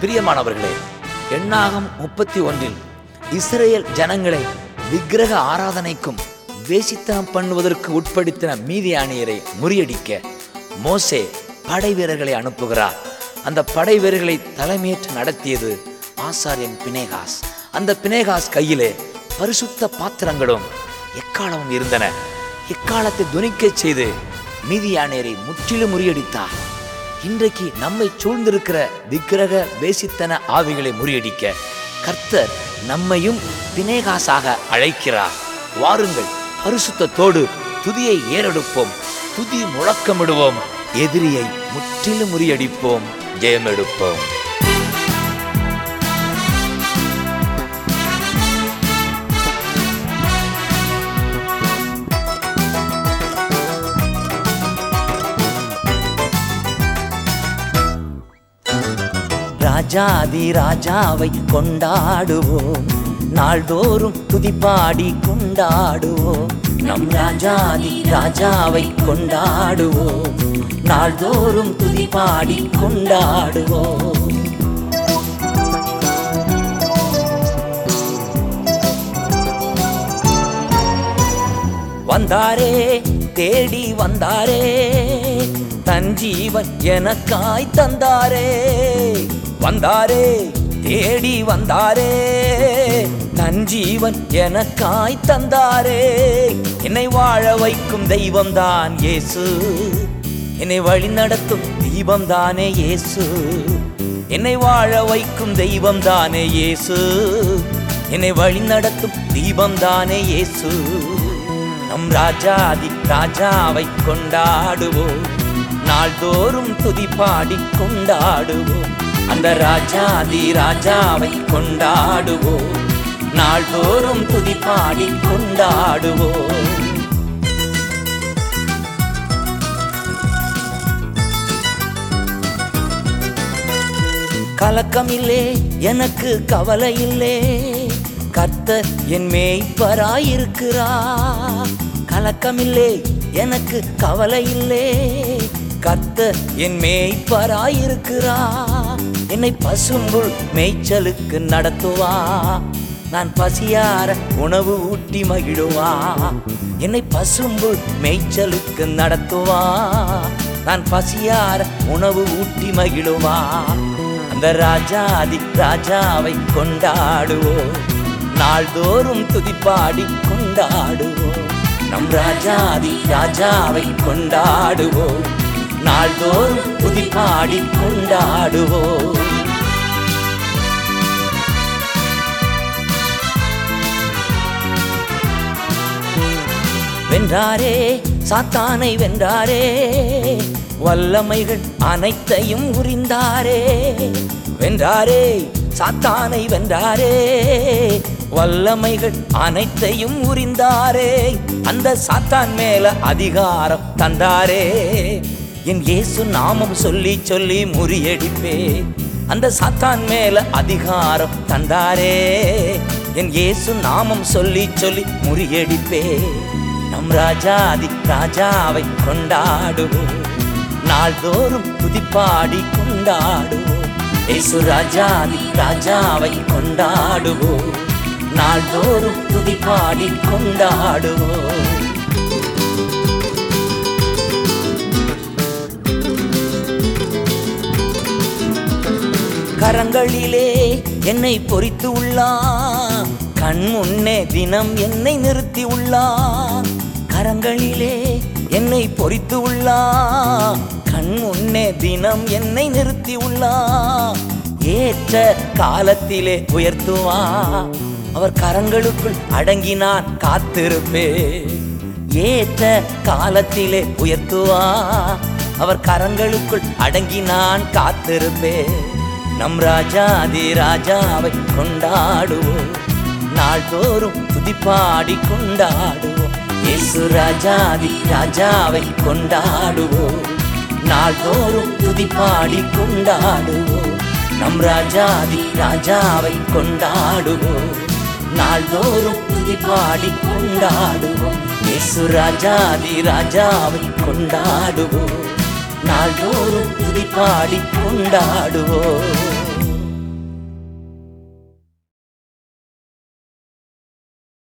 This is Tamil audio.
பிரியமானவர்களே எண்ணாகம் முப்பத்தி ஒன்றில் இஸ்ரேல் ஜனங்களை விக்கிரக ஆராதனைக்கும் வேசித்தனம் பண்ணுவதற்கு உட்படுத்தின மீதியானியரை முறியடிக்க மோசே படை வீரர்களை அனுப்புகிறார் அந்த படை வீரர்களை தலைமையேற்று நடத்தியது ஆசாரியன் பினேகாஸ் அந்த பினேகாஸ் கையிலே பரிசுத்த பாத்திரங்களும் எக்காலமும் இருந்தன எக்காலத்தை துணிக்கச் செய்து மீதியானியரை முற்றிலும் முறியடித்தார் இன்றைக்கு நம்மை சூழ்ந்திருக்கிற விக்கிரக வேசித்தன ஆவிகளை முறியடிக்க கர்த்தர் நம்மையும் பினேகாசாக அழைக்கிறார் வாருங்கள் பரிசுத்தத்தோடு துதியை ஏறெடுப்போம் துதி முழக்கமிடுவோம் எதிரியை முற்றிலும் முறியடிப்போம் ஜெயமெடுப்போம் ராஜாதி ராஜாவை கொண்டாடுவோம் நாள்தோறும் துதிப்பாடி கொண்டாடுவோம் நம் ராஜாதி ராஜாவை கொண்டாடுவோம் நாள்தோறும் துதிப்பாடி கொண்டாடுவோம் வந்தாரே தேடி வந்தாரே தன் ஜீவன் எனக்காய் தந்தாரே வந்தாரே தேடி வந்தாரே தன் ஜீவன் எனக்காய் தந்தாரே என்னை வாழ வைக்கும் தெய்வம்தான் இயேசு என்னை வழி நடத்தும் தீபம் தானே இயேசு என்னை வாழ வைக்கும் தெய்வம் தானே இயேசு என்னை வழி நடத்தும் தீபம் தானே இயேசு நம் ராஜாதி ராஜாவை கொண்டாடுவோம் நாள்தோறும் துதி பாடி கொண்டாடுவோம் அந்த ராஜாதி ராஜாவை கொண்டாடுவோம் நாள்தோறும் துதி பாடி கொண்டாடுவோம் கலக்கமில்லே எனக்கு கவலை இல்லே கர்த்தர் என் மேய்ப்பராயிருக்கிறா கலக்கமில்லே எனக்கு கவலை இல்லே கர்த்தர் என் மேய்ப்பராயிருக்கிறா என்னை பசும்புல் மேய்ச்சலுக்கு நடத்துவா நான் பசியார உணவு ஊட்டி மகிழுவா என்னை பசும்புல் மேய்ச்சலுக்கு நடத்துவா நான் பசியார உணவு ஊட்டி மகிழுவா அந்த ராஜாதி ராஜாவை கொண்டாடுவோம் நாள்தோறும் துதிப்பாடி கொண்டாடுவோம் நம் ராஜாதி ராஜாவை கொண்டாடுவோம் நாள்தோறும் துதிப்பாடி கொண்டாடுவோம் வென்றாரே சாத்தானை வென்றாரே வல்லமைகள் அனைத்தையும் உரிந்தாரே வென்றாரே சாத்தானை வென்றாரே வல்லமைகள் அனைத்தையும் உரிந்தாரே அந்த சாத்தான் மேல அதிகாரம் தந்தாரே என் இயேசு நாமம் சொல்லி சொல்லி முறியடிப்பே அந்த சாத்தான் மேல அதிகாரம் தந்தாரே என் இயேசு நாமம் சொல்லி சொல்லி முறியடிப்பே நம் ராஜாதி ராஜாவை கொண்டாடுவோம் நாள்தோறும் துதிப்பாடி கொண்டாடுவோம் இயேசு ராஜாதி ராஜாவை கொண்டாடுவோம் நாள்தோறும் துதிப்பாடி கொண்டாடுவோம் கரங்களிலே என்னை பொறித்து உள்ளான் கண் முன்னே தினம் என்னை நிறுத்தி உள்ளான் கரங்களிலே என்னை பொறித்து உள்ளான் கண் முன்னே தினம் என்னை நிறுத்தி உள்ளான் ஏற்ற காலத்திலே உயர்த்துவா அவர் கரங்களுக்குள் அடங்கி நான் காத்திருப்பேன் ஏற்ற காலத்திலே உயர்த்துவா அவர் கரங்களுக்குள் அடங்கி நான் காத்திருப்பேன் நம் ராஜாதி ராஜாவை கொண்டாடுவோம் நாள்தோறும் துதிப்பாடி கொண்டாடுவோம் இயேசு ராஜாதி ராஜாவை கொண்டாடுவோம் நாள்தோறும் துதிப்பாடி கொண்டாடுவோம் நம் ராஜாதி ராஜாவை கொண்டாடுவோம் நாள்தோறும் துதிப்பாடி கொண்டாடுவோம் இயேசு ராஜாதி ராஜாவை கொண்டாடுவோம் நாள்தோறும் துதிப்பாடி கொண்டாடுவோம்